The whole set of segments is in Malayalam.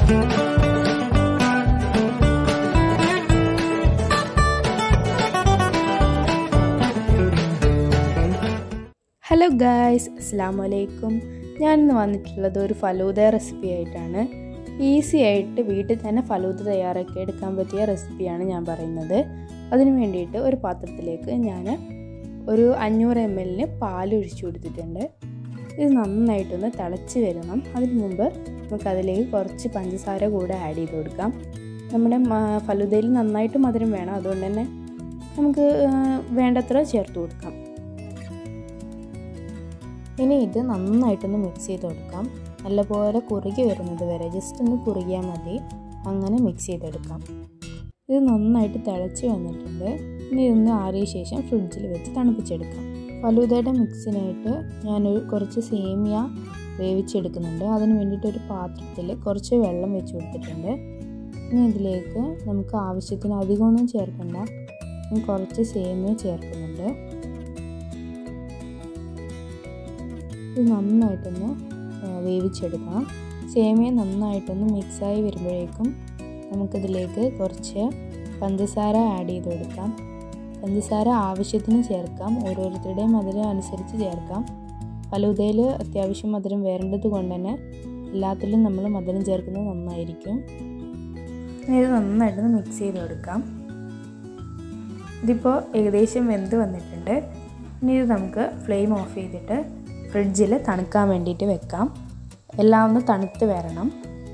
ഹലോ ഗായ്സ് അസ്സാം വലൈക്കും ഞാനിന്ന് വന്നിട്ടുള്ളത് ഒരു ഫലൂദ റെസിപ്പി ആയിട്ടാണ് ഈസി ആയിട്ട് വീട്ടിൽ തന്നെ ഫലൂദ തയ്യാറാക്കി എടുക്കാൻ പറ്റിയ റെസിപ്പിയാണ് ഞാൻ പറയുന്നത് അതിന് വേണ്ടിയിട്ട് ഒരു പാത്രത്തിലേക്ക് ഞാൻ ഒരു അഞ്ഞൂറ് എം എല്ലിന് പാൽ ഒഴിച്ചു കൊടുത്തിട്ടുണ്ട് ഇത് നന്നായിട്ടൊന്ന് തിളച്ച് വരണം അതിന് മുമ്പ് നമുക്ക് അതിലേക്ക് കുറച്ച് പഞ്ചസാര കൂടെ ആഡ് ചെയ്ത് കൊടുക്കാം നമ്മുടെ ഫലൂദയിൽ നന്നായിട്ട് മധുരം വേണം അതുകൊണ്ട് തന്നെ നമുക്ക് വേണ്ടത്ര ചേർത്ത് കൊടുക്കാം ഇനി ഇത് നന്നായിട്ടൊന്ന് മിക്സ് ചെയ്ത് കൊടുക്കാം നല്ലപോലെ കുറുകി വരുന്നത് വരെ ജസ്റ്റ് ഒന്ന് കുറുകിയാൽ മതി അങ്ങനെ മിക്സ് ചെയ്തെടുക്കാം ഇത് നന്നായിട്ട് തിളച്ച് വന്നിട്ടുണ്ട് ഇനി ഇതൊന്ന് ആറിയ ശേഷം ഫ്രിഡ്ജിൽ വെച്ച് തണുപ്പിച്ചെടുക്കാം ഫലൂദയുടെ മിക്സിനായിട്ട് ഞാനൊരു കുറച്ച് സേമിയ വേവിച്ചെടുക്കുന്നുണ്ട് അതിന് വേണ്ടിയിട്ട് ഒരു പാത്രത്തിൽ കുറച്ച് വെള്ളം വെച്ച് കൊടുത്തിട്ടുണ്ട് ഇനി ഇതിലേക്ക് നമുക്ക് ആവശ്യത്തിന് അധികമൊന്നും ചേർക്കണ്ട കുറച്ച് സേമിയ ചേർക്കുന്നുണ്ട് ഇത് നന്നായിട്ടൊന്ന് വേവിച്ചെടുക്കണം സേമിയ നന്നായിട്ടൊന്ന് മിക്സായി വരുമ്പോഴേക്കും നമുക്കിതിലേക്ക് കുറച്ച് പഞ്ചസാര ആഡ് ചെയ്ത് കൊടുക്കാം പഞ്ചസാര ആവശ്യത്തിന് ചേർക്കാം ഓരോരുത്തരുടെയും മധുരം അനുസരിച്ച് ചേർക്കാം ഫലൂദയിൽ അത്യാവശ്യം മധുരം വരേണ്ടത് കൊണ്ട് തന്നെ എല്ലാത്തിലും നമ്മൾ മധുരം ചേർക്കുന്നത് നന്നായിരിക്കും ഇത് നന്നായിട്ടൊന്ന് മിക്സ് ചെയ്ത് കൊടുക്കാം ഇതിപ്പോൾ ഏകദേശം വെന്ത് വന്നിട്ടുണ്ട് ഇനി ഇത് നമുക്ക് ഫ്ലെയിം ഓഫ് ചെയ്തിട്ട് ഫ്രിഡ്ജിൽ തണുക്കാൻ വേണ്ടിയിട്ട് വെക്കാം എല്ലാം ഒന്ന് തണുത്ത് വരണം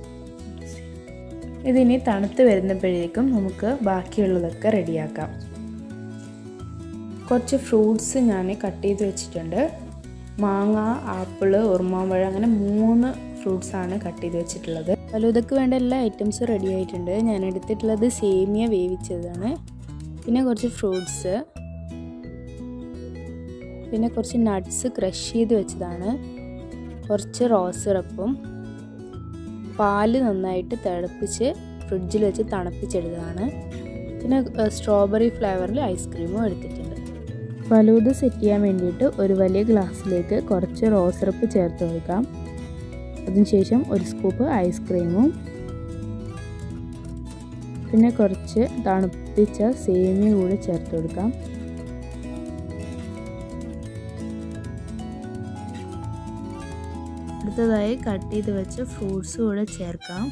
ഇതിനി തണുത്ത് വരുന്നപ്പോഴേക്കും നമുക്ക് ബാക്കിയുള്ളതൊക്കെ റെഡിയാക്കാം കുറച്ച് ഫ്രൂട്ട്സ് ഞാൻ കട്ട് ചെയ്ത് വെച്ചിട്ടുണ്ട് മാങ്ങ ആപ്പിള് ഉറുമാമ്പഴ അങ്ങനെ മൂന്ന് ഫ്രൂട്ട്സാണ് കട്ട് ചെയ്ത് വെച്ചിട്ടുള്ളത് ഫലൂദക്ക് വേണ്ട എല്ലാ ഐറ്റംസും റെഡി ആയിട്ടുണ്ട് ഞാൻ എടുത്തിട്ടുള്ളത് സേമിയ വേവിച്ചതാണ് പിന്നെ കുറച്ച് ഫ്രൂട്ട്സ് പിന്നെ കുറച്ച് നട്ട്സ് ക്രഷ് ചെയ്ത് വെച്ചതാണ് കുറച്ച് റോസ് സിറപ്പും പാല് നന്നായിട്ട് തിളപ്പിച്ച് ഫ്രിഡ്ജിൽ വെച്ച് തണുപ്പിച്ചെടുത്തതാണ് പിന്നെ സ്ട്രോബെറി ഫ്ലേവറിൽ ഐസ്ക്രീമും എടുത്തിട്ടുണ്ട് ഫലൂദ സെറ്റ് ചെയ്യാൻ വേണ്ടിയിട്ട് ഒരു വലിയ ഗ്ലാസ്സിലേക്ക് കുറച്ച് റോസ് സിറപ്പ് ചേർത്ത് കൊടുക്കാം അതിനുശേഷം ഒരു സ്കൂപ്പ് ഐസ്ക്രീമും പിന്നെ കുറച്ച് തണുപ്പിച്ച സേമിയ കൂടെ ചേർത്ത് കൊടുക്കാം അടുത്തതായി കട്ട് ചെയ്ത് വെച്ച ഫ്രൂട്ട്സ് കൂടെ ചേർക്കാം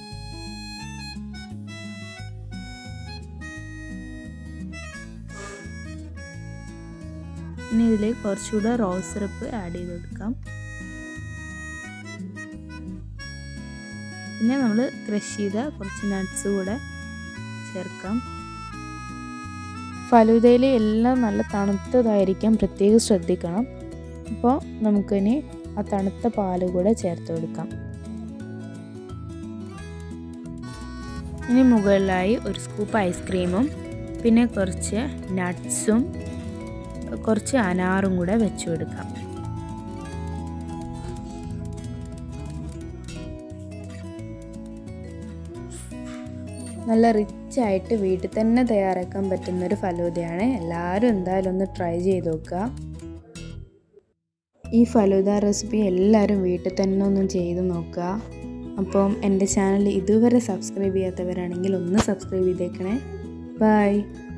ഇനി ഇതിലേക്ക് കുറച്ചുകൂടെ റോസ് സിറപ്പ് ആഡ് ചെയ്ത് കൊടുക്കാം പിന്നെ നമ്മൾ ക്രഷ് ചെയ്ത കുറച്ച് നട്ട്സ് കൂടെ ചേർക്കാം ഫലൂദയിൽ എല്ലാം നല്ല തണുത്തതായിരിക്കാൻ പ്രത്യേകം ശ്രദ്ധിക്കണം അപ്പോൾ നമുക്കിനി ആ തണുത്ത പാല് കൂടെ ചേർത്ത് കൊടുക്കാം ഇനി മുകളിലായി ഒരു സ്കൂപ്പ് ഐസ്ക്രീമും പിന്നെ കുറച്ച് നട്ട്സും കുറച്ച് അനാറും കൂടെ വെച്ചു കൊടുക്കാം നല്ല റിച്ച് ആയിട്ട് വീട്ടിൽ തന്നെ തയ്യാറാക്കാൻ പറ്റുന്ന ഒരു ഫലൂദയാണ് എല്ലാവരും എന്തായാലും ഒന്ന് ട്രൈ ചെയ്ത് നോക്കുക ഈ ഫലൂദ റെസിപ്പി എല്ലാവരും വീട്ടിൽ തന്നെ ഒന്ന് ചെയ്ത് നോക്കുക അപ്പം എൻ്റെ ചാനൽ ഇതുവരെ സബ്സ്ക്രൈബ് ചെയ്യാത്തവരാണെങ്കിൽ ഒന്ന് സബ്സ്ക്രൈബ് ചെയ്തേക്കണേ ബൈ